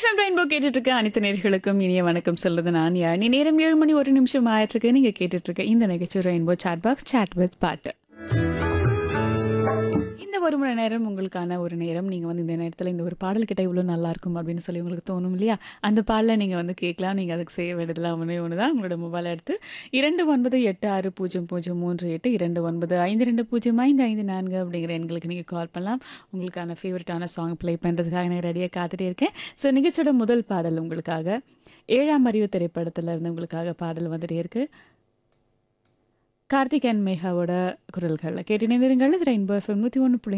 FM rainbow கேட்டுட்டு இருக்க அனைத்து நேர்களுக்கும் இனிய வணக்கம் சொல்லுது நான் யானி நேரம் ஏழு மணி ஒரு நிமிஷம் ஆயிட்டிருக்கு நீங்க கேட்டுட்டு இருக்க இந்த நிகழ்ச்சி rainbow chat box chat with பாட்டு இந்த ஒரு மணி நேரம் உங்களுக்கான ஒரு நேரம் நீங்கள் வந்து இந்த நேரத்தில் இந்த ஒரு பாடல் கிட்ட இவ்வளோ நல்லா இருக்கும் அப்படின்னு சொல்லி உங்களுக்கு தோணும் இல்லையா அந்த பாடலை நீங்கள் வந்து கேட்கலாம் நீங்கள் அதுக்கு செய்ய வேண்டியதெல்லாம் ஒன்றே ஒன்று தான் உங்களோட மொபைல் எடுத்து இரண்டு ஒன்பது எட்டு ஆறு பூஜ்ஜியம் பூஜ்ஜியம் மூன்று எட்டு இரண்டு ஒன்பது ஐந்து ரெண்டு பூஜ்ஜியம் ஐந்து ஐந்து நான்கு அப்படிங்கிற எண்களுக்கு நீங்கள் கால் பண்ணலாம் உங்களுக்கான ஃபேவரட்டான சாங் ப்ளே பண்ணுறதுக்காக நான் ரெடியாக காத்துட்டே இருக்கேன் ஸோ நிகழ்ச்சியோட முதல் பாடல் உங்களுக்காக ஏழாம் அறிவு திரைப்படத்தில் இருந்து உங்களுக்காக பாடல் வந்துட்டே இருக்கு கார்த்திக் அண்ட் மேகாவோட குரல்களில் கேட்டு நேர்ந்தீர்கள் ரெயின்போ எஃப்எம் நூற்றி ஒன்று புள்ளி